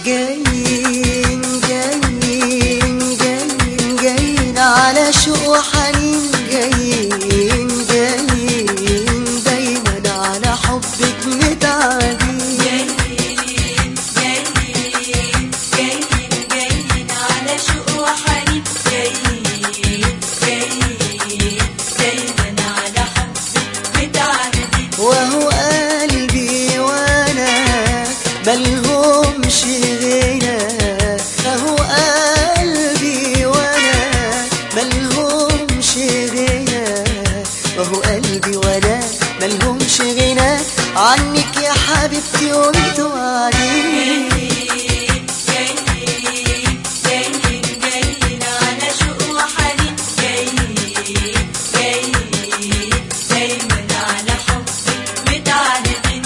جايين جايين جايين جايين على شوق وحنين جايين جايين دايما على حبك متعدين جايين جايين جايين جايين على شوق وحنين جايين جايين دايما على حبك متعهدين وهو قلبي وانا ملهمش غنى اهو قلبي وانا ملهمش غنى وهو قلبي وانا ملهمش غنى عنك يا حبيبتي وانتوا قاعدين جايين جايين جايين على شوق وحنين جايين جايين دايما على حبك متعهدين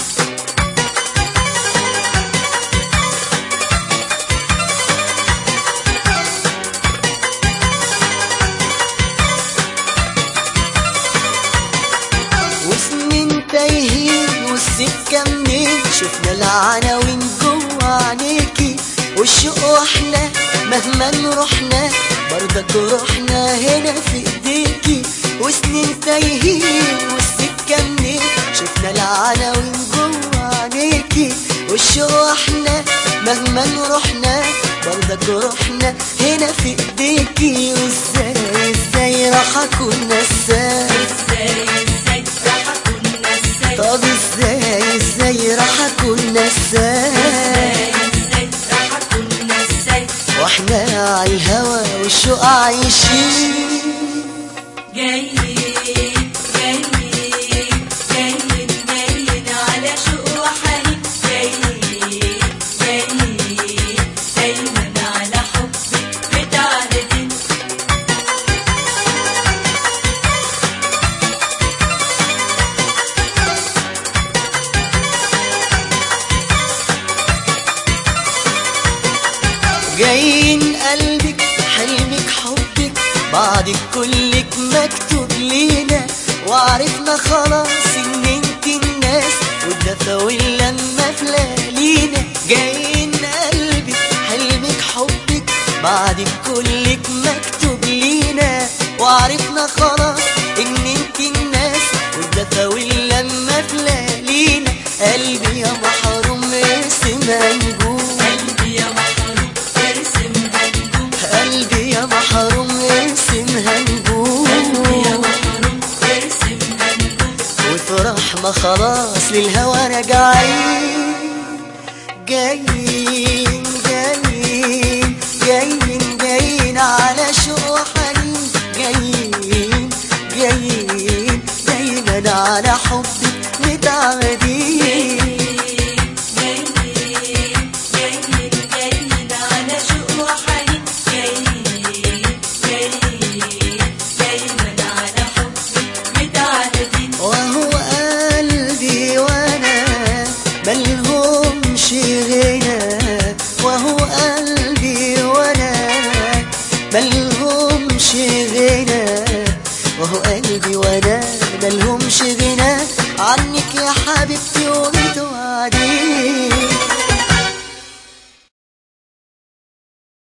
وسنين تايهين والسكة منين شفنا العناوين جوا عينيكي والشوق واحنا مهما نروحنا برضك روحنا هنا في ايديكي وسنين تايهين والسكة منين شفنا العناوين جوا عينيكي والشوق واحنا مهما نروحنا برضك روحنا هنا في ايديكي وازاي ازاي راح اكون نساك ازاي ازاي راح اكون نساي طب ازاي ازاي راح اكون نساك ازاي ازاي راح اكون نساي واحنا على الهوى والشوق عايشين جايين جايين جايين جايين على شوق وحنين جايين جايين دايما على حبك متعهدين جايين قلبك حلمك حبك بعدك كلك مكتوب لينا وعرفنا خلاص ان انت الناس والدفا واللمة في ليالينا جايين قلبك حلمك حبك بعدك كلك مكتوب لينا وعرفنا خلاص ان انت الناس والدفا واللمة في ليالينا قلبي يا محروم ارسم نجوم قلبي يا محروم ارسم هنجوم قلبي يا محروم ارسمها قلبي يا نجوم محروم ارسم هنجوم وفي ما خلاص للهوى راجعين جايين جايين جايين جايين على شوق وحنين جايين جايين دايما على حبك متعودين جايين جايين جايين على شوق وحنين جايين جايين دايما على حبك متعهدين وهو قلبي وانا ملهمش غنى وهو قلبي وانا ملهمش غنى وهو قلبي وانا ملهمش غنى عنك يا حبيبتي وانتوا قاعدين